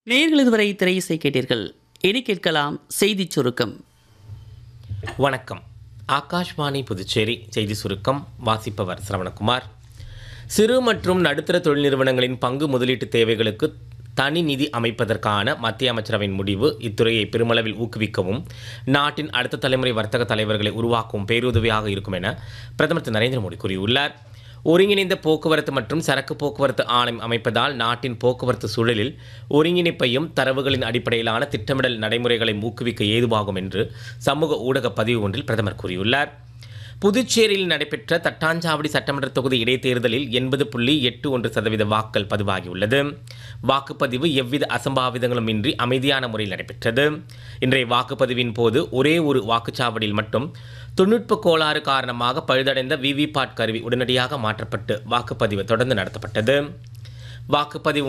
நேர்கள் இதுவரை திரையிசை கேட்டீர்கள் இனி கேட்கலாம் செய்திச் சுருக்கம் வணக்கம் ஆகாஷ்வாணி புதுச்சேரி செய்தி சுருக்கம் வாசிப்பவர் சரவணகுமார் சிறு மற்றும் நடுத்தர தொழில் நிறுவனங்களின் பங்கு முதலீட்டு தேவைகளுக்கு தனி நிதி அமைப்பதற்கான மத்திய அமைச்சரவையின் முடிவு இத்துறையை பெருமளவில் ஊக்குவிக்கவும் நாட்டின் அடுத்த தலைமுறை வர்த்தக தலைவர்களை உருவாக்கவும் பேருதவியாக இருக்கும் என பிரதமர் திரு நரேந்திர மோடி கூறியுள்ளார் ஒருங்கிணைந்த போக்குவரத்து மற்றும் சரக்கு போக்குவரத்து ஆணையம் அமைப்பதால் நாட்டின் போக்குவரத்து சூழலில் ஒருங்கிணைப்பையும் தரவுகளின் அடிப்படையிலான திட்டமிடல் நடைமுறைகளை ஊக்குவிக்க ஏதுவாகும் என்று சமூக ஊடக பதிவு ஒன்றில் பிரதமர் கூறியுள்ளார் புதுச்சேரியில் நடைபெற்ற தட்டாஞ்சாவடி சட்டமன்ற தொகுதி இடைத்தேர்தலில் எண்பது புள்ளி எட்டு ஒன்று சதவீத வாக்குகள் பதிவாகியுள்ளது வாக்குப்பதிவு எவ்வித அசம்பாவிதங்களும் இன்றி அமைதியான முறையில் நடைபெற்றது இன்றைய வாக்குப்பதிவின் போது ஒரே ஒரு வாக்குச்சாவடியில் மட்டும் தொழில்நுட்ப கோளாறு காரணமாக பழுதடைந்த விவிபாட் கருவி உடனடியாக மாற்றப்பட்டு வாக்குப்பதிவு தொடர்ந்து நடத்தப்பட்டது வாக்குப்பதிவு